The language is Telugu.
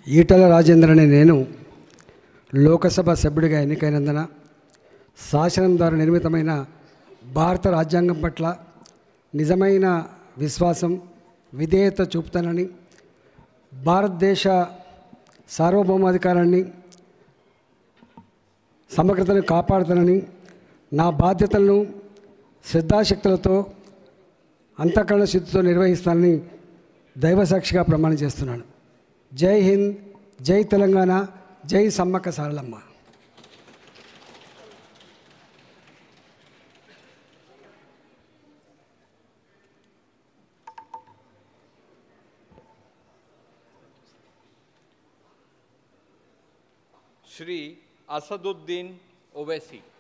ఈటల రాజేంద్ర అనే నేను లోకసభ సభ్యుడిగా ఎన్నికైనందున శాసనం ద్వారా నిర్మితమైన భారత రాజ్యాంగం పట్ల నిజమైన విశ్వాసం విధేయత చూపుతానని భారతదేశ సార్వభౌమాధికారాన్ని సమగ్రతను కాపాడుతానని నా బాధ్యతలను శ్రద్ధాశక్తులతో అంతఃకరణ శుద్ధితో నిర్వహిస్తానని దైవసాక్షిగా ప్రమాణం చేస్తున్నాను జై హింద్ జై తెలంగాణ జై సమ్మక్క సారలమ్మ श्री असदुद्दीन ओवैसी